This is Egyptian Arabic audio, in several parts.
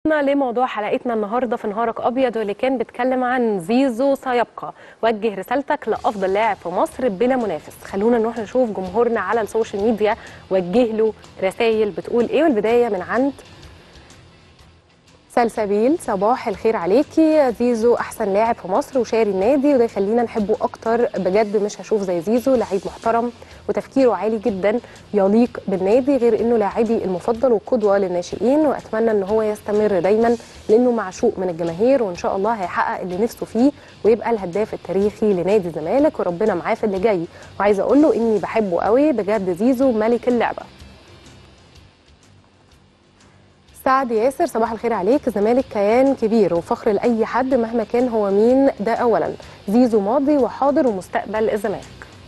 وصلنا لموضوع حلقتنا النهارده في نهارك ابيض واللي كان بيتكلم عن زيزو سيبقى وجه رسالتك لافضل لاعب في مصر بلا منافس خلونا نروح نشوف جمهورنا على السوشيال ميديا وجه له رسائل بتقول ايه والبدايه من عند سلسبيل صباح الخير عليكي زيزو احسن لاعب في مصر وشاري النادي وده يخلينا نحبه اكتر بجد مش هشوف زي زيزو لعيب محترم وتفكيره عالي جدا يليق بالنادي غير انه لاعبي المفضل وقدوه للناشئين واتمنى ان هو يستمر دايما لانه معشوق من الجماهير وان شاء الله هيحقق اللي نفسه فيه ويبقى الهداف التاريخي لنادي الزمالك وربنا معاه في اللي جاي وعايزه اقول له اني بحبه قوي بجد زيزو ملك اللعبه سعد ياسر صباح الخير عليك الزمالك كيان كبير وفخر لاي حد مهما كان هو مين ده اولا زيزو ماضي وحاضر ومستقبل الزمالك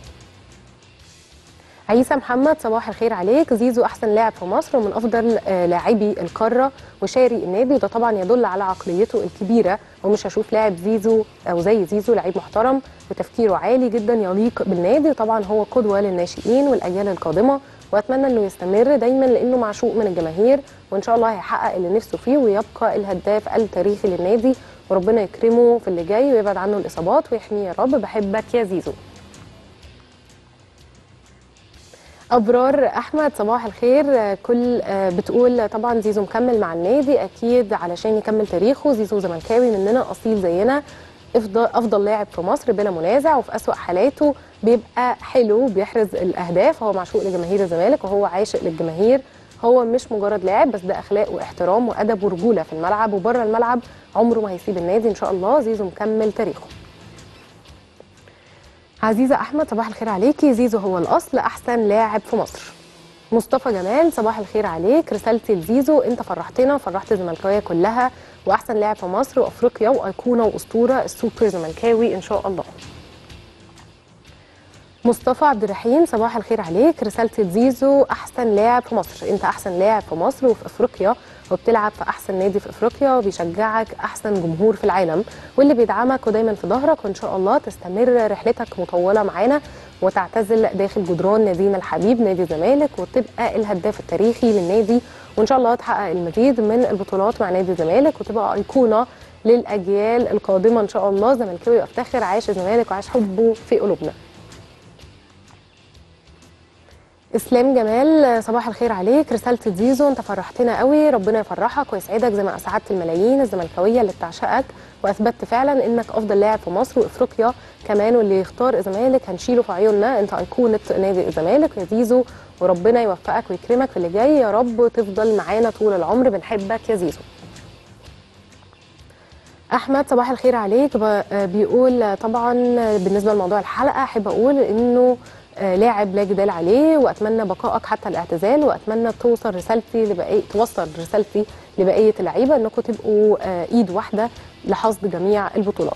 عيسى محمد صباح الخير عليك زيزو احسن لاعب في مصر ومن افضل آه، لاعبي القاره وشاري النادي وده طبعا يدل على عقليته الكبيره ومش هشوف لاعب زيزو او زي زيزو لعيب محترم وتفكيره عالي جدا يليق بالنادي وطبعا هو قدوه للناشئين والاجيال القادمه واتمنى انه يستمر دايما لانه معشوق من الجماهير وان شاء الله هيحقق اللي نفسه فيه ويبقى الهداف التاريخي للنادي وربنا يكرمه في اللي جاي ويبعد عنه الاصابات ويحميه يا رب بحبك يا زيزو ابرار احمد صباح الخير كل آه، بتقول طبعا زيزو مكمل مع النادي اكيد علشان يكمل تاريخه زيزو زملكاوي مننا اصيل زينا افضل افضل لاعب في مصر بلا منازع وفي اسوا حالاته بيبقى حلو بيحرز الاهداف هو معشوق لجماهير الزمالك وهو عاشق للجماهير هو مش مجرد لاعب بس ده اخلاق واحترام وادب ورجوله في الملعب وبره الملعب عمره ما هيسيب النادي ان شاء الله زيزو مكمل تاريخه عزيزة أحمد صباح الخير عليكي زيزو هو الأصل أحسن لاعب في مصر مصطفى جمال صباح الخير عليك رسالتي لزيزو أنت فرحتنا وفرحت الزملكاوية كلها وأحسن لاعب في مصر وأفريقيا وأيقونة وأسطورة السوبر زملكاوي إن شاء الله مصطفى عبد الرحيم صباح الخير عليك رسالتي لزيزو احسن لاعب في مصر انت احسن لاعب في مصر وفي افريقيا وبتلعب في احسن نادي في افريقيا وبيشجعك احسن جمهور في العالم واللي بيدعمك ودايما في ظهرك وان شاء الله تستمر رحلتك مطوله معانا وتعتزل داخل جدران نادينا الحبيب نادي الزمالك وتبقى الهداف التاريخي للنادي وان شاء الله تحقق المزيد من البطولات مع نادي الزمالك وتبقى ايقونه للاجيال القادمه ان شاء الله زملكاوي افتخر عاش الزمالك وعاش حبه في قلوبنا اسلام جمال صباح الخير عليك رساله زيزو انت فرحتنا قوي ربنا يفرحك ويسعدك زي ما اسعدت الملايين الزملكاويه اللي بتعشقك واثبتت فعلا انك افضل لاعب في مصر وافريقيا كمان واللي يختار الزمالك هنشيله في عيوننا انت ايقونه نادي الزمالك يا زيزو وربنا يوفقك ويكرمك في اللي جاي يا رب تفضل معانا طول العمر بنحبك يا زيزو احمد صباح الخير عليك ب- بيقول طبعا بالنسبه لموضوع الحلقه احب اقول انه آه، لاعب لا جدال عليه واتمنى بقائك حتى الاعتزال واتمنى توصل رسالتي لبقيه توصل رسالتي لبقيه اللعيبه انكم تبقوا آه، ايد واحده لحصد جميع البطولات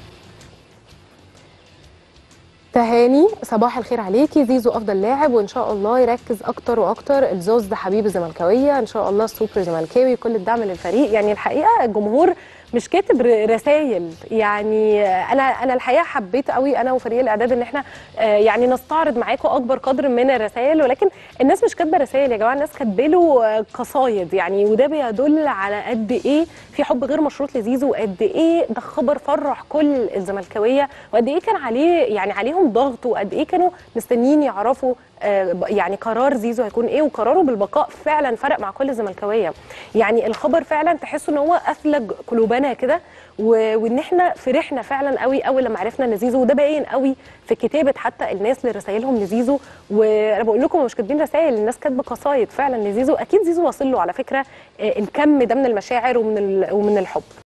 تهاني صباح الخير عليكي زيزو افضل لاعب وان شاء الله يركز اكتر واكتر الزوز ده حبيب الزملكاويه ان شاء الله السوبر زملكاوي كل الدعم للفريق يعني الحقيقه الجمهور مش كاتب رسائل يعني انا انا الحقيقه حبيت قوي انا وفريق الاعداد ان احنا آه، يعني نستعرض معاكم اكبر قدر من الرسائل ولكن الناس مش كاتبه رسائل يا جماعه الناس كاتبه له آه، قصايد يعني وده بيدل على قد ايه في حب غير مشروط لزيزو وقد ايه ده خبر فرح كل الزملكاويه وقد ايه كان عليه يعني عليهم ضغط وقد ايه كانوا مستنيين يعرفوا آه، ب- يعني قرار زيزو هيكون ايه وقراره بالبقاء فعلا فرق مع كل الزملكاويه يعني الخبر فعلا تحسوا ان هو اثلج قلوبنا كده و- وان احنا فرحنا فعلا قوي اول لما عرفنا ان زيزو وده باين قوي في كتابه حتى الناس لرسائلهم لزيزو وانا بقول لكم مش كاتبين رسائل الناس كاتبه قصايد فعلا لزيزو اكيد زيزو واصل له على فكره آه، الكم ده من المشاعر ومن ال- ومن الحب